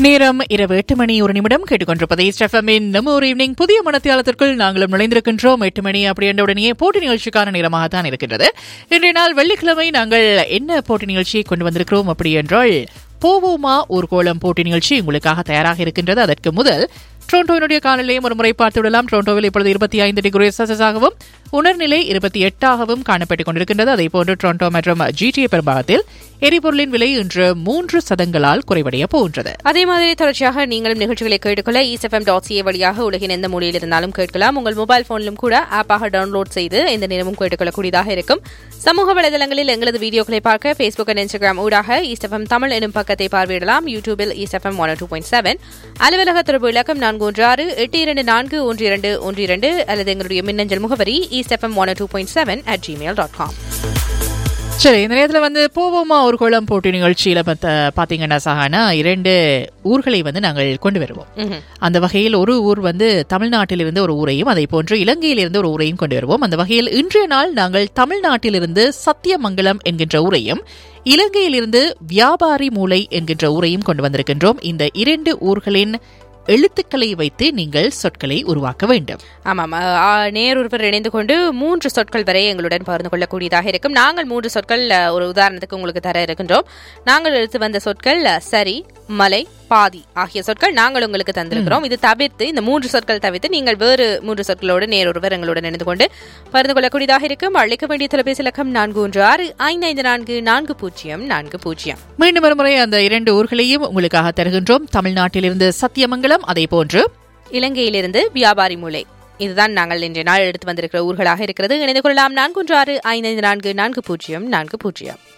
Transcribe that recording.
நேரம் இரவு எட்டு மணி ஒரு நிமிடம் கேட்டுக்கொண்டிருப்பதை ஸ்டெஃபமின் நம்ம ஒரு ஈவினிங் புதிய மனத்தியாலத்திற்குள் நாங்களும் நுழைந்திருக்கின்றோம் எட்டு மணி அப்படி என்ற உடனே போட்டி நிகழ்ச்சிக்கான நேரமாக தான் இருக்கின்றது இன்றைய நாள் வெள்ளிக்கிழமை நாங்கள் என்ன போட்டி நிகழ்ச்சியை கொண்டு வந்திருக்கிறோம் அப்படி என்றால் போவோமா ஒரு கோலம் போட்டி நிகழ்ச்சி உங்களுக்காக தயாராக இருக்கின்றது அதற்கு முதல் டொரண்டோவினுடைய காலநிலையும் ஒரு முறை பார்த்து விடலாம் டொரண்டோவில் இப்பொழுது இருபத்தி ஐந்து டிகிரி செல்சியஸாகவும் உணர்நிலை இருபத்தி எட்டாகவும் காணப்பட்டுக் கொண்டிருக்கின்றது அதே போன்று டொரண்டோ மற்றும் ஜிடிஏ பெரும்பாகத்தில் எரிபொருளின் விலை இன்று மூன்று சதங்களால் குறைவடைய போகின்றது அதே மாதிரி தொடர்ச்சியாக நீங்களும் நிகழ்ச்சிகளை கேட்டுக்கொள்ள இசெஃப்எம் டாட் சிஏ வழியாக உலகின் எந்த மூலையில் இருந்தாலும் கேட்கலாம் உங்கள் மொபைல் போனிலும் கூட ஆப்பாக டவுன்லோட் செய்து எந்த நேரமும் கேட்டுக்கொள்ளக்கூடியதாக இருக்கும் சமூக வலைதளங்களில் எங்களது வீடியோக்களை பார்க்க ஃபேஸ்புக் அண்ட் இன்ஸ்டாகிராம் ஊடாக இஸ்எஃப்எம் தமிழ் எனும் பக்கத்தை பார்வையிடலாம் யூடியூபில் ISFM one two point seven அலுவலக தொடர்பு இலக்கம் நான்கு ஒன்று ஆறு எட்டு இரண்டு நான்கு ஒன்று இரண்டு ஒன்று இரண்டு அல்லது எங்களுடைய மின்னஞ்சல் முகவரி ISFM one two point seven at Gmail dot com சரி இந்த நேரத்தில் வந்து போவோமா ஒரு குளம் போட்டி நிகழ்ச்சியில பார்த்த பாத்தீங்கன்னா சகானா இரண்டு ஊர்களை வந்து நாங்கள் கொண்டு வருவோம் அந்த வகையில் ஒரு ஊர் வந்து தமிழ்நாட்டிலிருந்து ஒரு ஊரையும் அதே போன்று இலங்கையிலிருந்து ஒரு ஊரையும் கொண்டு வருவோம் அந்த வகையில் இன்றைய நாள் நாங்கள் தமிழ்நாட்டிலிருந்து சத்தியமங்கலம் என்கின்ற ஊரையும் இலங்கையிலிருந்து வியாபாரி மூலை என்கின்ற ஊரையும் கொண்டு வந்திருக்கின்றோம் இந்த இரண்டு ஊர்களின் எழுத்துக்களை வைத்து நீங்கள் சொற்களை உருவாக்க வேண்டும் ஆமாம் ஆ, நேர் ஒருவர் இணைந்து கொண்டு மூன்று சொற்கள் வரை எங்களுடன் பகிர்ந்து கொள்ளக்கூடியதாக இருக்கும் நாங்கள் மூன்று சொற்கள் அ, ஒரு உதாரணத்துக்கு உங்களுக்கு தர இருக்கின்றோம் நாங்கள் எடுத்து வந்த சொற்கள் அ, சரி மலை பாதி ஆகிய சொற்கள் நாங்கள் உங்களுக்கு தந்திருக்கிறோம் இது தவிர்த்து இந்த மூன்று சொற்கள் தவிர்த்து நீங்கள் வேறு மூன்று சொற்களோடு நேர் ஒருவர் எங்களுடன் இணைந்து கொண்டு பகிர்ந்து கொள்ளக்கூடியதாக இருக்கும் அழைக்க வேண்டிய தொலைபேசி இலக்கம் நான்கு ஒன்று ஆறு ஐந்து ஐந்து நான்கு நான்கு பூஜ்ஜியம் நான்கு பூஜ்ஜியம் மீண்டும் ஒரு முறை அந்த இரண்டு ஊர்களையும் உங்களுக்காக தருகின்றோம் தமிழ்நாட்டிலிருந்து சத்தியமங்கலம் அதே போன்று இலங்கையிலிருந்து வியாபாரி மூலை இதுதான் நாங்கள் இன்றைய நாள் எடுத்து வந்திருக்கிற ஊர்களாக இருக்கிறது இணைந்து கொள்ளலாம் நான்கு ஒன்று ஆறு ஐந்து ஐந்து நான்கு நான்கு பூஜ்ஜியம் நான்கு பூஜ்ஜியம்